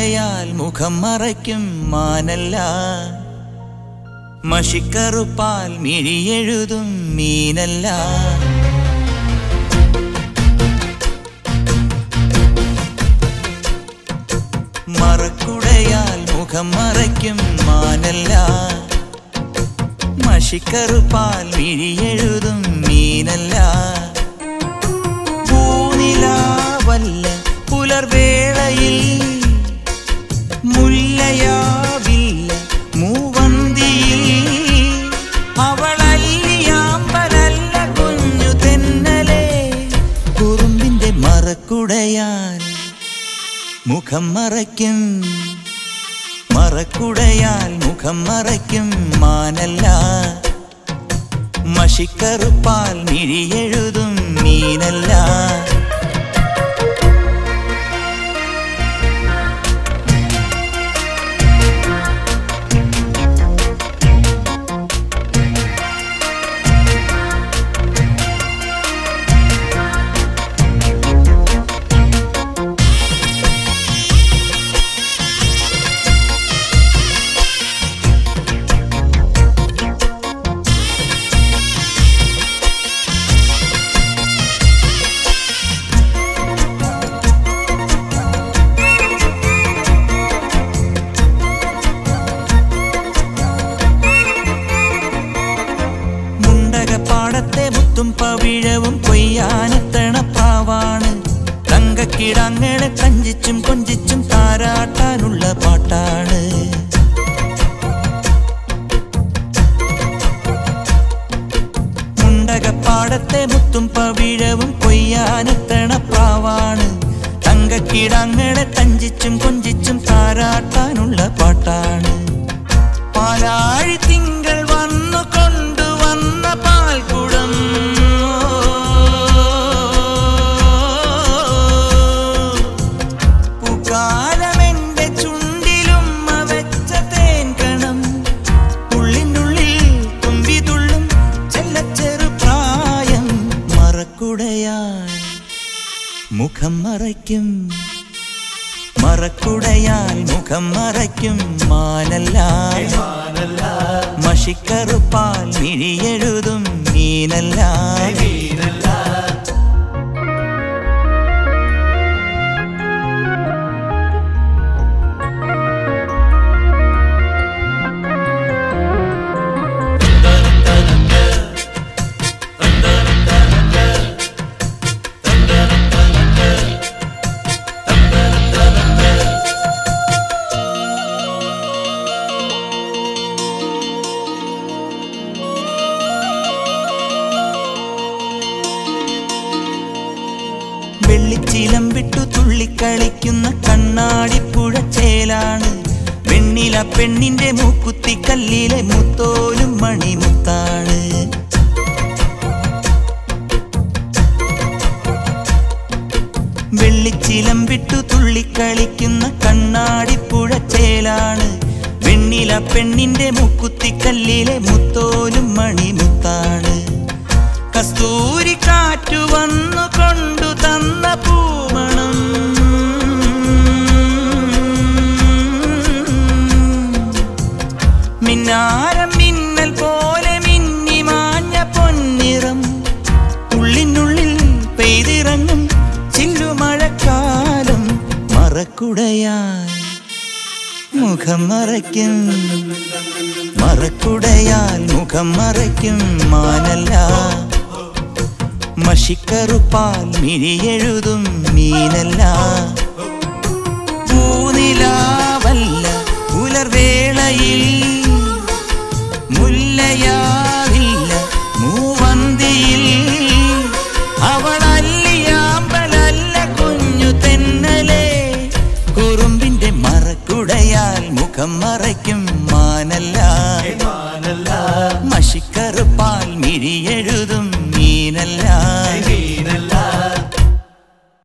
മറക്കുടയാൽ മുഖം മറയ്ക്കും മാനല്ല മഷിക്കറുപ്പാൽ മിഴിയെഴുതും മീനല്ല മറക്കുടയാൽ മുഖം മറയ്ക്കും മാനല്ല മഷിക്കറുപ്പാൽ മിഴിയെഴുതും മീനല്ല പൂനിലാവല്ല പുലർവേളയിൽ മുല്ലയാവില്ല മൂവന്തിയിൽ അവളല്ലിയാമ്പലല്ല കുഞ്ഞു തെന്നലെ കുറുമ്പിന്റെ മറക്കുടയാൽ മുഖം മറയ്ക്കും മറക്കുടയാൽ മുഖം മറയ്ക്കും മാനല്ല മഷിക്കറുപ്പാൽ മിഴിയെഴുതും മീനല്ല മുണ്ടകപ്പാടത്തെ മുത്തും പവിഴവും കൊയ്യാനെത്തണ പ്രാവാണ് തങ്കക്കിടങ്ങളെ കഞ്ചിച്ചും കൊഞ്ചിച്ചും താരാട്ടാനുള്ള പാട്ടാണ് മുണ്ടകപ്പാടത്തെ മുത്തും പവിഴവും കൊയ്യാനെത്തണ പ്രാവാണ് തങ്കക്കിടങ്ങളെ കഞ്ചിച്ചും കൊഞ്ചിച്ചും താരാട്ടാനുള്ള പാട്ടാണ് പാലാഴി തിങ്കൾ വന്നു കൊണ്ടുവന്ന പാൽക്കുടം പുകാലമെന്റെ ചുണ്ടിലും വെച്ച തേൻകണം ഉള്ളിനുള്ളിൽ തുമ്പിതുള്ളും ചെല്ലച്ചെറു പ്രായം മറക്കുടയാൽ മുഖം മറയ്ക്കും മറക്കുടയാൽ മുഖം മറയ്ക്കും മാനല്ല മഷിക്കറുപ്പാൽ മിഴിയെഴുതും മീനല്ല വെള്ളിച്ചീലം വിട്ടു തുള്ളിക്കളിക്കുന്ന കണ്ണാടിപ്പുഴ ചേലാണ് വെണ്ണില പെണ്ണിന്റെ മൂക്കുത്തി കല്ലിലെ മുത്തോലും മണിമുത്താണ് വെള്ളിച്ചിലം വിട്ടു തുള്ളിക്കളിക്കുന്ന കണ്ണാടിപ്പുഴ ചേലാണ് വെണ്ണില പെണ്ണിന്റെ മൂക്കുത്തി കല്ലിലെ മുത്തോലും മണിമുത്താണ് കസ്തൂരി കാറ്റു വന്നു കൊണ്ടു തന്ന പൂമണം മിന്നാരം മിന്നൽ പോലെ മിന്നി മാഞ്ഞ പൊന്നിറം ഉള്ളിനുള്ളിൽ പെയ്തിറങ്ങും ചില്ലുമഴക്കാലം മറക്കുടയാൽ മുഖം മറയ്ക്കും മറക്കുടയാൽ മുഖം മറയ്ക്കും മാനല്ല മഷിക്കറുപ്പാൽ മിഴിയെഴുതും മീനല്ല പൂനിലാവല്ല പുലർവേളയിൽ മുല്ലയാവില്ല മൂവന്തിയിൽ അവളല്ലിയാമ്പലല്ല കുഞ്ഞു തെന്നലെ കുറുമ്പിന്റെ മറക്കുടയാൽ മുഖം മറയ്ക്കും മാനല്ല മഷിക്കറുപ്പാൽ മിഴിയെഴുതും മീനല്ല